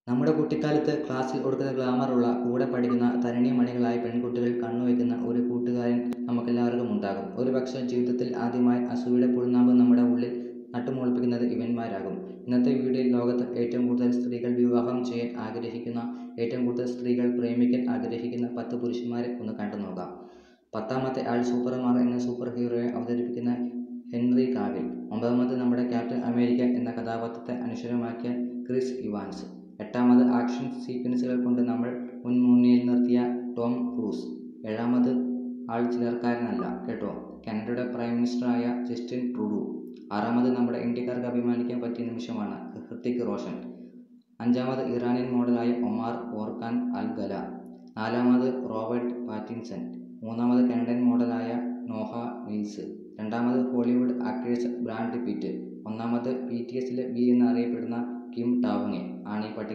നമ്മുടെ കുട്ടിക്കാലത്ത് ക്ലാസ്സിൽ ഒടുക്കത്തെ ഗ്ലാമറുള്ള കൂടെ പഠിക്കുന്ന തരുണിമണികളായ പെൺകുട്ടികൾ കണ്ണുവെക്കുന്ന ഒരു കൂട്ടുകാരൻ നമുക്കെല്ലാവർക്കും ഉണ്ടാകും ഒരുപക്ഷേ ജീവിതത്തിൽ ആദ്യമായി അസൂയയുടെ പുൽനാമ്പ് നമ്മുടെ ഉള്ളിൽ നട്ടുമുളപ്പിക്കുന്നത് ഇവന്മാരാകും ഇന്നത്തെ വീഡിയോയിൽ ലോകത്ത് ഏറ്റവും കൂടുതൽ സ്ത്രീകൾ വിവാഹം ചെയ്യാൻ ആഗ്രഹിക്കുന്ന ഏറ്റവും കൂടുതൽ സ്ത്രീകൾ പ്രേമിക്കാൻ ആഗ്രഹിക്കുന്ന പത്ത് പുരുഷന്മാരെ ഒന്ന് കണ്ടു നോക്കാം പത്താമത്തെ ആൾ സൂപ്പർമാർ എന്ന സൂപ്പർ ഹീറോയെ അവതരിപ്പിക്കുന്ന ഹെൻറി കാവിൽ ഒമ്പതാമത് നമ്മുടെ ക്യാപ്റ്റൻ അമേരിക്ക എന്ന കഥാപാത്രത്തെ അനശ്വരമാക്കിയ ക്രിസ് ഇവാൻസ് എട്ടാമത് ആക്ഷൻ സീക്വൻസുകൾ കൊണ്ട് നമ്മൾ മുൻമുന്നിൽ നിർത്തിയ ടോം ക്രൂസ് ഏഴാമത് ആൾ ചിലർക്കാരനല്ല കേട്ടോ കാനഡയുടെ പ്രൈം മിനിസ്റ്ററായ ജസ്റ്റിൻ ട്രൂഡു ആറാമത് നമ്മുടെ ഇന്ത്യക്കാർക്ക് അഭിമാനിക്കാൻ പറ്റിയ നിമിഷമാണ് ഹൃത്തിക് റോഷൻ അഞ്ചാമത് ഇറാനിയൻ മോഡലായ ഒമാർ ഓർഖാൻ അൽ ഗല നാലാമത് റോബർട്ട് പാറ്റിൻസൺ മൂന്നാമത് കാനഡൻ മോഡലായ നോഹ മിൽസ് രണ്ടാമത് ഹോളിവുഡ് ആക്ട്രസ് ബ്രാൻഡ് പിറ്റ് ഒന്നാമത് ബി ടി എസിലെ ബി എന്നറിയപ്പെടുന്ന കിം ടാവുങ്ങെ ആണ് ഈ പട്ടിക